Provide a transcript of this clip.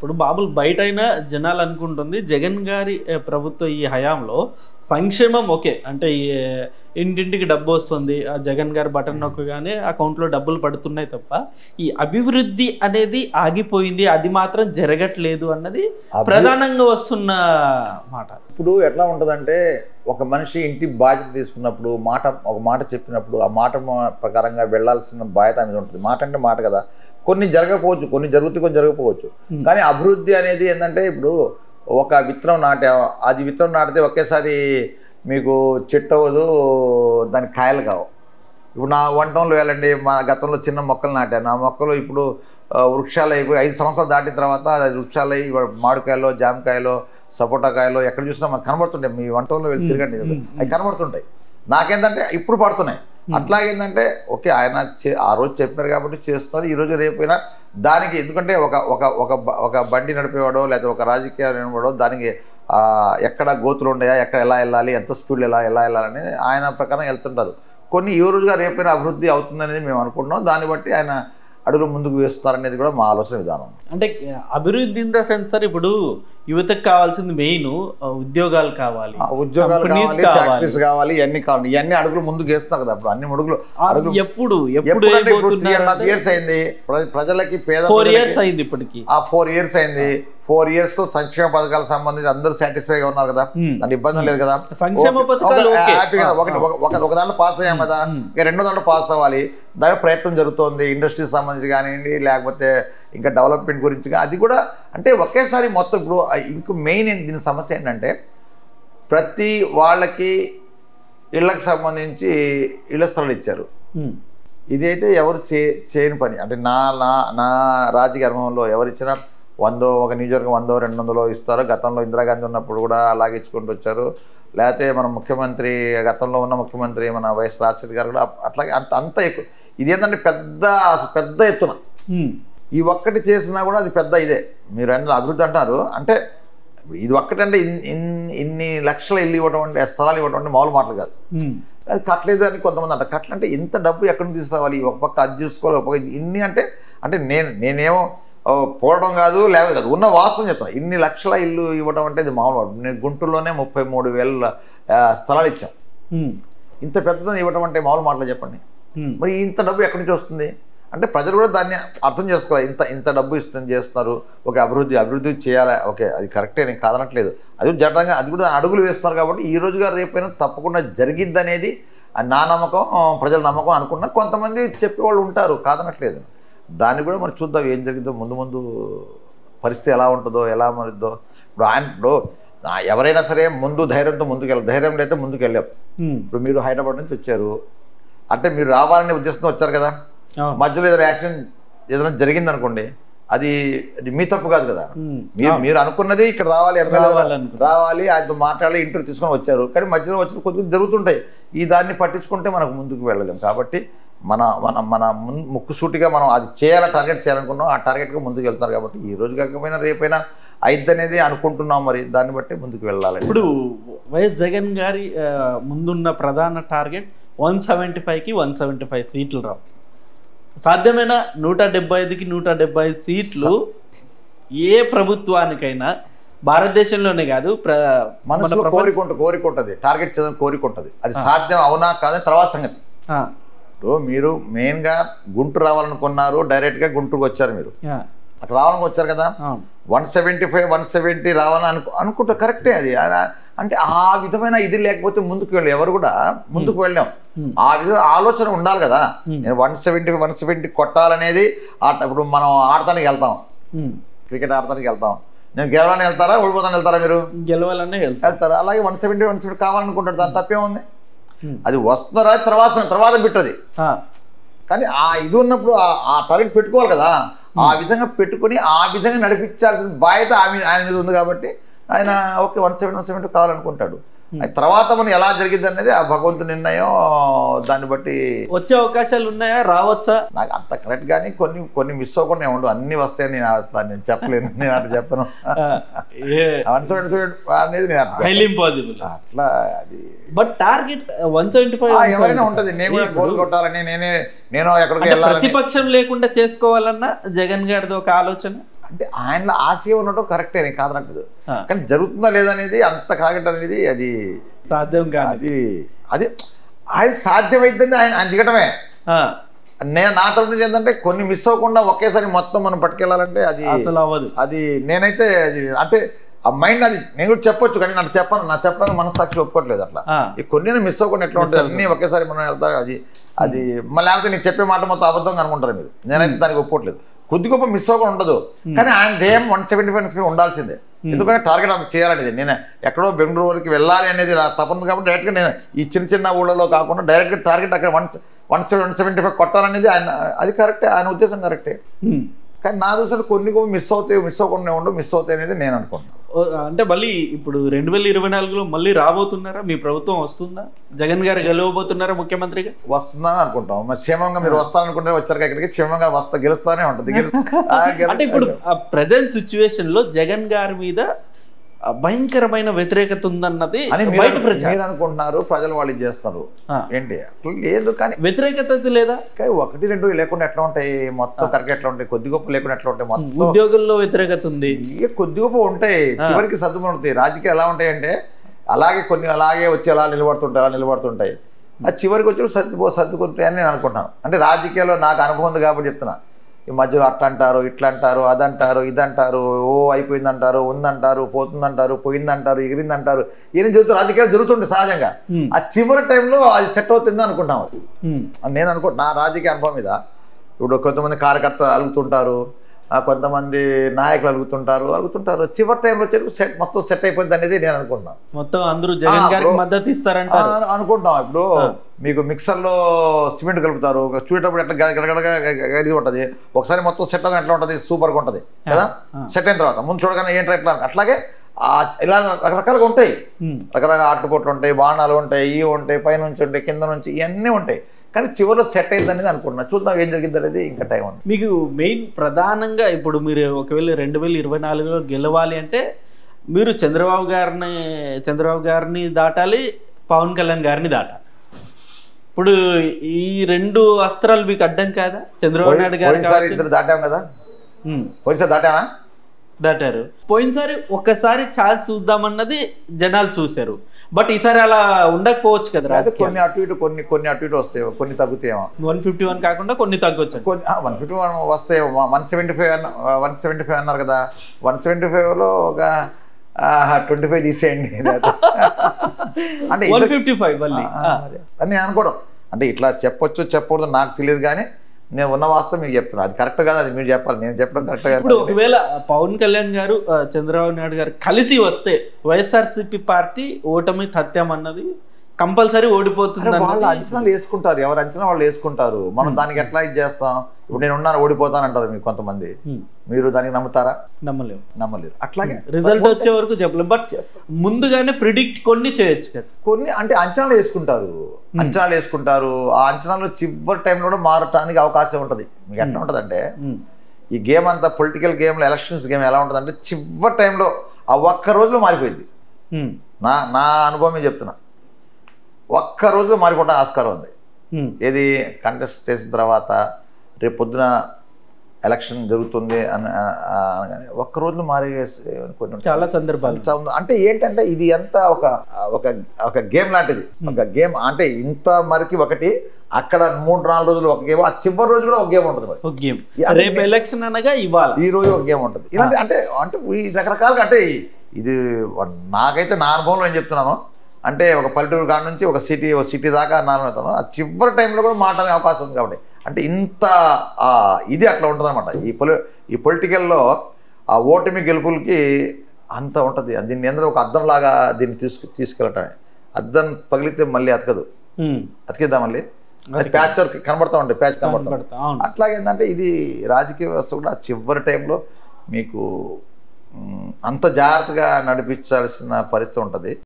ఇప్పుడు బాబులు బయట అయినా జనాలు అనుకుంటుంది జగన్ గారి ఏ, ప్రభుత్వ ఈ హయాంలో సంక్షేమం ఓకే అంటే ఈ, ఏ, ఇంటింటికి డబ్బు వస్తుంది ఆ జగన్ గారి బటన్ నొక్కగానే అకౌంట్లో డబ్బులు పడుతున్నాయి తప్ప ఈ అభివృద్ధి అనేది ఆగిపోయింది అది మాత్రం జరగట్లేదు అన్నది అభి- ప్రధానంగా వస్తున్న మాట ఇప్పుడు ఎట్లా ఉంటుందంటే ఒక మనిషి ఇంటి బాధ్యత తీసుకున్నప్పుడు మాట ఒక మాట చెప్పినప్పుడు ఆ మాట మా- ప్రకారంగా వెళ్ళాల్సిన బాధ్యత అనేది ఉంటుంది మాట అంటే మాట కదా కొన్ని జరగకపోవచ్చు కొన్ని జరుగుతాయి కొన్ని జరగకపోవచ్చు Hmm. కానీ అభివృద్ధి అనేది ఏంటంటే ఇప్పుడు ఒక విత్తనం నాటే అది విత్తనం నాటితే ఒకేసారి మీకు చెట్టు అవ్వదు దానికి కాయలు కావు ఇప్పుడు నా వంటంలో వెళ్ళండి మా గతంలో చిన్న మొక్కలు నాటాను ఆ మొక్కలు ఇప్పుడు ఆ, వృక్షాలు అయిపోయి ఐదు సంవత్సరాలు దాటిన తర్వాత అది వృక్షాలు అయ్యి ఇవాళ మామిడికాయలో జామకాయలో సపోటా కాయలో ఎక్కడ చూసినా మనకు కనబడుతుంటాయి మీ వంటంలో వెళ్ళి తిరగండి మ్మ్. అవి కనబడుతుంటాయి నాకేంటంటే ఇప్పుడు పడుతున్నాయి అట్లాగేంటంటే ఓకే ఆయన చే- ఆ రోజు చెప్పారు కాబట్టి చేస్తున్నారు ఈ రోజు రేపైనా దానికి ఎందుకంటే ఒక ఒక ఒక బ- ఒక బండి నడిపేవాడో లేదా ఒక రాజకీయ నడిపేవాడో దానికి ఆ, ఎక్కడ గోతులు ఉన్నాయా ఎక్కడ ఎలా వెళ్ళాలి ఎంత స్పీడ్ ఎలా ఎలా వెళ్ళాలని ఆయన ప్రకారం వెళ్తుంటారు కొన్ని ఈ రోజుగా రేపైనా అభివృద్ధి అవుతుందనేది మేము అనుకుంటున్నాం దాన్ని బట్టి ఆయన అడుగులు ముందుకు వేస్తారనేది కూడా మా ఆలోచన విధానం అంటే అభివృద్ధి ఇన్ ద సెన్స్ సార్ ఇప్పుడు యువతకు కావాల్సింది మెయిన్ ఉద్యోగాలు కావాలి ఆ, ఉద్యోగాలు Companies కావాలి కావాలి. ఫ్యాక్టరీస్ కావాలి ఇవన్నీ కావాలి ఇవన్నీ అడుగులు ముందుకు వేస్తున్నారు కదా ఇప్పుడు అన్ని అడుగులు ఆ, అడుగులు ఎప్పుడు ఎప్పుడు ఎప్పుడంటే ఇప్పుడు త్రీ అండ్ హాఫ్ వేయబోతున్నారు ఇయర్స్ అయింది ప్ర- ప్రజలకి పేద ఫోర్ ప్రజలకి ఇయర్స్ అయింది ఇప్పటికి ఆ ఫోర్ ఇయర్స్ అయింది ఫోర్ ఇయర్స్ తో సంక్షేమ పథకాలకు సంబంధించి అందరూ సాటిస్ఫై గా ఉన్నారు కదా Hmm. దాని ఇబ్బంది లేదు కదా సంక్షేమ ఒక- పథకాలు ఒక- ఓకే. హ్యాపీ కదా ఆ, ఒకటి ఆ. ఒక- ఒక ఒక దాంట్లో పాస్ అయ్యాం కదా Hmm. ఇక రెండో దాంట్లో పాస్ అవ్వాలి దాని ప్రయత్నం జరుగుతోంది ఇండస్ట్రీకి సంబంధించి కానివ్వండి లేకపోతే ఇంకా డెవలప్మెంట్ గురించి కా- అది కూడా అంటే ఒకేసారి మొత్తం ఇప్పుడు ఆ ఇంకో మెయిన్ దీని సమస్య ఏంటంటే ప్రతి వాళ్ళకి ఇళ్ళకి సంబంధించి ఇళ్ల స్థలాలు ఇచ్చారు ఉమ్, ఇదైతే ఎవరు చే చేయని పని అంటే నా నా నా రాజకీయ అనుభవంలో ఎవరు ఇచ్చినా వందో ఒక నియోజకవర్గం వందో రెండు వందలో ఇస్తారో గతంలో ఇందిరాగాంధీ ఉన్నప్పుడు కూడా అలాగే ఇచ్చుకుంటూ వచ్చారు లేకపోతే మన ముఖ్యమంత్రి గతంలో ఉన్న ముఖ్యమంత్రి మన వైఎస్ రాజశేఖర్ గారు కూడా అట్లాగే అంత అంత ఎక్కువ ఇది ఏంటంటే పెద్ద పెద్ద ఎత్తున ఉమ్, ఈ ఒక్కటి చేసినా కూడా అది పెద్ద ఇదే మీరు అన్న అభివృద్ధి అంటారు అంటే ఇది ఒక్కటంటే ఇన్- ఇన్- ఇన్ని లక్షల ఇల్లు ఇవ్వడం అంటే స్థలాలు ఇవ్వడం అంటే మామూలు మాటలు కాదు ఉమ్, అది కట్టలేదు అని కొంతమంది అంటారు కట్టలు అంటే ఇంత డబ్బు ఎక్కడి నుంచి తీసుకురావాలి ఒక పక్క అది చూసుకోవాలి ఒక పక్క ఇన్ని అంటే అంటే నేను నేనేమో ఓ, పోవడం కాదు లేకపోతే కాదు ఉన్న వాస్తవం చెప్తాను ఇన్ని లక్షల ఇల్లు ఇవ్వడం అంటే ఇది మామూలు మాట. నేను గుంటూరులోనే ముప్పై మూడు వేల ఆ, స్థలాలు ఇచ్చాం ఉమ్, ఇంత పెద్దదని ఇవ్వడం అంటే మామూలు మాటలు చెప్పండి ఉమ్, మరి ఇంత డబ్బు ఎక్కడి నుంచి వస్తుంది అంటే ప్రజలు కూడా దాన్ని అర్థం చేసుకోవాలి ఇంత ఇంత డబ్బు ఇస్తుంది చేస్తున్నారు ఓకే అభివృద్ధి అభివృద్ధి చేయాలి ఓకే అది కరెక్టే నేను కాదనట్లేదు అది జనరంగా అది కూడా అడుగులు వేస్తున్నారు కాబట్టి ఈ రోజుగా రేపైనా తప్పకుండా జరిగిద్ది అనేది నా నమ్మకం ఆ, ప్రజల నమ్మకం అనుకున్నా కొంతమంది చెప్పేవాళ్ళు ఉంటారు కాదనట్లేదు దాన్ని కూడా మరి చూద్దాం ఏం జరిగిద్దో ముందు ముందు పరిస్థితి ఎలా ఉంటుందో ఎలా మరిద్దో ఇప్పుడు ఆయన ఇప్పుడు ఆ, ఎవరైనా సరే ముందు ధైర్యంతో ముందుకు వెళ్ళాలి ధైర్యం లేకపోతే ముందుకు వెళ్ళాం ఉమ్, ఇప్పుడు మీరు హైదరాబాద్ నుంచి వచ్చారు అంటే మీరు రావాలనే ఉద్దేశంతో వచ్చారు కదా అవును. మధ్యలో ఏదైనా యాక్సిడెంట్ ఏదైనా జరిగింది అనుకోండి అది అది మీ తప్పు కాదు కదా ఉమ్, మీరు మీరు అనుకున్నది ఇక్కడ రావాలి ఎమ్మెల్యే రావాలనుకున్నారు. రావాలి ఆయనతో మాట్లాడి ఇంటర్వ్యూ తీసుకొని వచ్చారు కానీ మధ్యలో వచ్చిన కొద్దిగా జరుగుతుంటాయి ఈ దాన్ని పట్టించుకుంటే మనకు ముందుకు వెళ్ళలేం కాబట్టి మన మన మన మున్- ముక్కుసూటిగా మనం అది చేయాల టార్గెట్ చేయాలనుకున్నాం ఆ టార్గెట్గా ముందుకు వెళ్తున్నారు కాబట్టి ఈ రోజు కాకపోయినా రేపైనా అయిద్ది అనేది అనుకుంటున్నాం మరి దాన్ని బట్టి ముందుకు వెళ్ళాలి ఇప్పుడు వైఎస్ జగన్ గారి ఆ, ముందున్న ప్రధాన టార్గెట్ వన్ సెవెంటీ ఫైవ్కి వన్ సెవెంటీ ఫైవ్ సీట్లు రావు సాధ్యమైన నూట డెబ్బై ఐదుకి నూట డెబ్బై ఐదు సీట్లు ఏ ప్రభుత్వానికైనా భారతదేశంలోనే కాదు ప్ర మన మనసులో ప్రపంచ- కోరిక ఉంటుంది కోరిక ఉంటుంది టార్గెట్ చేయాలని కోరిక ఉంటుంది అది సాధ్యం అవునా కాదని తర్వాత సంగతి ఆ, ఇప్పుడు మీరు మెయిన్గా గుంటూరు రావాలనుకున్నారు డైరెక్ట్గా గుంటూరుకు వచ్చారు మీరు ఆ, అక్కడ రావాలని వచ్చారు కదా అవును. One seventy five one seventy రావాలని అనుకు అనుకుంటా కరెక్టే అది ఆ- అంటే ఆ విధమైన ఇది లేకపోతే ముందుకు వెళ్ళి ఎవరు కూడా ముందుకు వెళ్ళాం Hmm. ఆ విధ ఆలోచన ఉండాలి కదా Hmm. నేను వన్ సెవెంటీ వన్ సెవెంటీ కొట్టాలనేది ఆట ఇప్పుడు మనం ఆడటానికి వెళ్తాం ఉమ్. క్రికెట్ ఆడటానికి వెళ్తాం నేను గెలవాలని వెళ్తారా ఓడిపోతాను వెళ్తారా మీరు గెలవాలనే వెళ్తాం వెళ్తారు అలాగే వన్ సెవెంటీ వన్ సెవెంటీ కావాలనుకుంటాడు దాని తప్పేముంది ఉమ్. అది వస్తున్నారా తర్వాత తర్వాత బిట్టది ఆ, కానీ ఆ ఇది ఉన్నప్పుడు ఆ- ఆ టార్గెట్ పెట్టుకోవాలి కదా ఆ విధంగా పెట్టుకొని ఆ విధంగా నడిపించాల్సిన బాధ్యత ఆమె ఆయన మీద ఉంది కాబట్టి ఆయన okay one seven one seventy కావాలనుకుంటాడు అది తర్వాత మనం ఎలా జరిగింది అనేది ఆ భగవంతు నిర్ణయం దాన్ని బట్టి వచ్చే అవకాశాలు ఉన్నాయా రావచ్చా నాకు అంత కరెక్ట్ కానీ కొన్ని కొన్ని మిస్ అవ్వకుండా ఉండవు అన్ని వస్తాయని నేను అట్లా నేను చెప్పలేను నేను అట్లా చెప్పను వన్ సెవెన్ సెవెన్ అనేది నేను అట్లా హైలీ ఇంపాసిబుల్ అట్లా అది బట్ టార్గెట్ వన్ సెవెంటీ ఆ, ఫైవ్ ఎవరైనా ఉంటది నేను కూడా గోల్ కొట్టాలని నేనే నేను ఎక్కడికి అంటే వెళ్ళాలని ప్రతిపక్షం లేకుండా చేసుకోవాలన్నా జగన్ గారిది ఒక ఆలోచన అంటే ఆయనలో ఆశయం ఉండటం కరెక్టే నేను కాదనట్లేదు ఆ, కానీ జరుగుతుందా లేదా అనేది అంత కాగటం అనేది అది సాధ్యం కాదు అది అది ఆయన సాధ్యమైందని ఆయన ఆయన దిగటమే ఆ, నేను నా తరపు నుంచి ఏంటంటే కొన్ని మిస్ అవ్వకుండా ఒకేసారి మొత్తం మనం పట్టుకెళ్ళాలంటే అది అసలు అవ్వదు అది నేనైతే అది అంటే ఆ మైండ్ అది నేను కూడా చెప్పొచ్చు కానీ నాకు చెప్పను నాకు చెప్పడానికి మనసాక్షి ఒప్పుకోవట్లేదు అట్లా ఆ, ఈ కొన్ని మిస్ అవ్వకుండా ఎట్లా ఉంటుంది అన్ని ఒకేసారి మనం వెళ్తా అది అది మళ్ళీ లేకపోతే నేను చెప్పే మాట మొత్తం అబద్ధంగా అనుకుంటారు మీరు నేనైతే దానికి ఒప్పుకోవట్లేదు కొద్ది గొప్ప మిస్ అవ్వకుండా ఉండదు కానీ ఆయన ధ్యేయం వన్ సెవెంటీ ఫైవ్ స్పీడ్ ఉండాల్సిందే ఎందుకంటే టార్గెట్ అంత చేయాలనేది నేను ఎక్కడో బెంగళూరు వరకు వెళ్ళాలి అనేది నా తపన కాబట్టి డైరెక్ట్గా నేను ఈ చిన్న చిన్న ఊళ్ళలో కాకుండా డైరెక్ట్గా టార్గెట్ అక్కడ one one one seventy five కొట్టాలనేది ఆయన అది కరెక్టే ఆయన ఉద్దేశం కరెక్టే ఉమ్. కానీ నా దృష్టిలో కొన్ని కొన్ని మిస్ అవుతాయి మిస్ అవ్వకుండా ఉండవు మిస్ అవుతాయి అనేది నేను అనుకుంటున్నాను ఓ, అంటే మళ్ళీ ఇప్పుడు రెండు వేల ఇరవై నాలుగులో మళ్ళీ రాబోతున్నారా మీ ప్రభుత్వం వస్తుందా జగన్ గారు గెలవబోతున్నారా ముఖ్యమంత్రిగా వస్తుందని అనుకుంటాం మరి క్షేమంగా మీరు వస్తారనుకుంటే వచ్చారు ఇక్కడికి క్షేమంగా వస్తా గెలుస్తానే ఉంటుంది గెలు- ఆ, గెలు- అంటే ఇప్పుడు ప్రజెంట్ సిచ్యువేషన్ లో జగన్ గారి మీద ఆ, భయంకరమైన వ్యతిరేకత ఉందన్నది అని బయట మీరు ప్రచారం మీరు అనుకుంటున్నారు ప్రజలు వాళ్ళు ఇది చేస్తున్నారు ఆ. ఏంటి అట్లా లేదు కానీ వ్యతిరేకత అయితే లేదా కానీ ఒకటి రెండు లేకుండా ఎట్లా ఉంటాయి మొత్తం కరెక్ట్ ఎట్లా ఉంటాయి కొద్ది గొప్ప లేకుండా ఎట్లా ఉంటాయి మొత్తం ఉద్యోగుల్లో వ్యతిరేకత ఉంది ఏ కొద్ది గొప్ప ఉంటాయి చివరికి సర్దుమవుతాయి రాజకీయాలు ఎలా ఉంటాయంటే అలాగే కొన్ని అలాగే వచ్చి అలా నిలబడుతుంటాయి అలా నిలబడుతుంటాయి అది చివరికి వచ్చి సర్దుపో సర్దుకుంటాయి అని నేను అనుకుంటున్నాను అంటే రాజకీయాల్లో నాకు అనుభవం ఉంది కాబట్టి చెప్తున్నా ఈ మధ్యలో అట్లా అంటారు ఇట్లా అంటారు అదంటారు ఇదంటారు ఓ అయిపోయిందంటారు ఉందంటారు పోతుందంటారు పోయిందంటారు ఎగిరిందంటారు ఏం జరుగుతుంది రాజకీయాలు జరుగుతుండే సహజంగా ఉమ్, ఆ చివరి టైంలో అది సెట్ అవుతుంది అనుకుంటాం ఉమ్, అని నేను అనుకో నా రాజకీయ అనుభవం మీద ఇప్పుడు కొంతమంది కార్యకర్తలు అలుగుతుంటారు ఆ కొంతమంది నాయకులు అలుగుతుంటారు అలుగుతుంటారు చివరి టైంలో వచ్చి సెట్ మొత్తం సెట్ అయిపోయింది అనేది నేను అనుకుంటున్నాను మొత్తం అందరూ జగన్ ఆ, గారికి బ్రో. మద్దతు ఇస్తారంటారు ఆ, అనుకుంటాం ఇప్పుడు మీకు మిక్సర్లో సిమెంట్ కలుపుతారు ఒక చూడేటప్పుడు ఎట్లా గడ- గడగడగా ఇది ఉంటుంది ఒకసారి మొత్తం సెట్ అవ్వగానే ఎట్లా ఉంటుంది సూపర్గా ఉంటుంది కదా ఆ. సెట్ అయిన తర్వాత ముందు చూడగానే ఏంటో ఎట్లా అట్లాగే ఆ ఇలా రకరకాలుగా ఉంటాయి ఉమ్, రకరకాల ఆటుపోట్లు ఉంటాయి బాణాలు ఉంటాయి ఇవి ఉంటాయి పైనుంచి ఉంటాయి కింద నుంచి ఇవన్నీ ఉంటాయి కానీ చివరిలో సెట్ అయింది అనేది అనుకుంటున్నా చూద్దాం ఏం జరిగింది అనేది ఇంకా టైం ఉంది మీకు మెయిన్ ప్రధానంగా ఇప్పుడు మీరు ఒకవేళ రెండు వేల ఇరవై నాలుగులో గెలవాలి అంటే మీరు చంద్రబాబు గారిని చంద్రబాబు గారిని దాటాలి పవన్ కళ్యాణ్ గారిని దాటాలి ఇప్పుడు ఈ రెండు అస్త్రాలు మీకు అడ్డం కాదా చంద్రబాబు నాయుడు గారు పోయినసారి కావచ్చు. ఇద్దరు దాటాం కదా ఉమ్, పోయినసారి దాటామా దాటారు పోయినసారి ఒక్కసారి ఛాన్స్ చూద్దామన్నది జనాలు చూశారు బట్ ఈసారి అలా ఉండకపోవచ్చు కదా అయితే కొన్ని అటు ఇటు కొన్ని కొన్ని అటు ఇటు వస్తాయి కొన్ని తగ్గుతాయేమో వన్ ఫిఫ్టీ వన్ కాకుండా కొన్ని తగ్గొచ్చు కొన్ని వన్ ఫిఫ్టీ వన్ వస్తాయి వన్ సెవెంటీ ఫైవ్ అన్న వన్ సెవెంటీ ఫైవ్ అన్నారు కదా వన్ సెవెంటీ ఫైవ్లో ఒక ట్వంటీ ఫైవ్ తీసేయండి అంటే వన్ ఇద్దరు- ఫిఫ్టీ ఫైవ్ మళ్ళీ ఆ, ఆ, మరి. అని నేను అనుకోవడం అంటే ఇట్లా చెప్పొచ్చు చెప్పకూడదు నాకు తెలియదు కానీ నేను ఉన్న వాస్తవం మీకు చెప్తున్నా అది కరెక్ట్ కాదు అది మీరు చెప్పాలి నేను చెప్పడం కరెక్ట్ ఇప్పుడు కాదు ఒకవేళ పవన్ కళ్యాణ్ గారు ఆ, చంద్రబాబు నాయుడు గారు కలిసి వస్తే వైఎస్ఆర్సీపీ పార్టీ ఓటమి తథ్యం అన్నది కంపల్సరీ ఓడిపోతుంది అరే వాళ్ళు అన్నది అంచనాలు వేసుకుంటారు ఎవరు అంచనా వాళ్ళు వేసుకుంటారు మనం దానికి ఎట్లా ఇది చేస్తాం ఇప్పుడు నేను ఉన్నాను ఓడిపోతాను అంటారు మీకు కొంతమంది హ్మ్, మీరు దానికి నమ్ముతారా నమ్మలేము నమ్మలేరు అట్లాగే రిజల్ట్ వచ్చే వరకు చెప్పలేము బట్ ముందుగానే ప్రిడిక్ట్ కొన్ని చేయొచ్చు కదా కొన్ని అంటే అంచనాలు వేసుకుంటారు అంచనాలు వేసుకుంటారు ఆ అంచనాలు చివరి టైంలో కూడా మారటానికి అవకాశం ఉంటుంది మీకు ఎట్లా ఉంటుంది అంటే హ్మ్, ఈ గేమ్ అంతా పొలిటికల్ గేమ్లో ఎలక్షన్స్ గేమ్ ఎలా ఉంటుంది అంటే చివరి టైంలో ఆ ఒక్క రోజులో మారిపోయింది హ్మ్, నా నా అనుభవమే చెప్తున్నా ఒక్క రోజులో మారిపోవడం ఆస్కారం ఉంది హ్మ్, ఏది కంటెస్ట్ చేసిన తర్వాత రేపు పొద్దున ఎలక్షన్ జరుగుతుంది అని ఆ- ఆ- అనగానే ఒక్క రోజులో మారే కొన్ని ఉంటాయి. చాలా సందర్భాలు అంత ఉంది. అంటే ఏంటంటే ఇది అంతా ఒక ఒక ఒక గేమ్ లాంటిది ఒక గేమ్ అంటే ఇంత మరికి ఒకటి అక్కడ మూడు నాలుగు రోజులు ఒక గేమ్ ఆ చివరి రోజు కూడా ఒక గేమ్ ఉంటుంది మరి ఒక గేమ్ ఈ అన్ని రేపు ఎలక్షన్ అనగా ఇవాళ ఈ రోజు ఒక గేమ్ ఉంటుంది ఇలాంటి అంటే అంటే ఈ రకరకాలుగా అంటే ఈ- ఇది నాకైతే నా అనుభవంలో నేను చెప్తున్నాను అంటే ఒక పల్లెటూరు కాడ నుంచి ఒక సిటీ ఒక సిటీ దాకా నాలుగు అవుతాను ఆ చివరి టైంలో కూడా మాట్లాడే అవకాశం ఉంది కాబట్టి అంటే ఇంత ఆ, ఇది అట్లా ఉంటుంది అనమాట ఈ పొలి ఈ పొలిటికల్లో ఆ ఓటమి గెలుపులకి అంత ఉంటుంది దీన్ని ఎందులో ఒక అద్దం లాగా దీన్ని తీసుకు తీసుకెళ్ళటమే అద్దం పగిలితే మళ్ళీ అతకదు హ్మ్, అతికిద్దాం మళ్ళీ అది ప్యాచ్ వర్క్ కనబడతా ఉంటాయి ప్యాచ్ కనబడతా కనపడతా, అవును అట్లాగే ఏంటంటే ఇది రాజకీయ వ్యవస్థ కూడా చివరి టైంలో మీకు మ్, అంత జాగ్రత్తగా నడిపించాల్సిన పరిస్థితి ఉంటుంది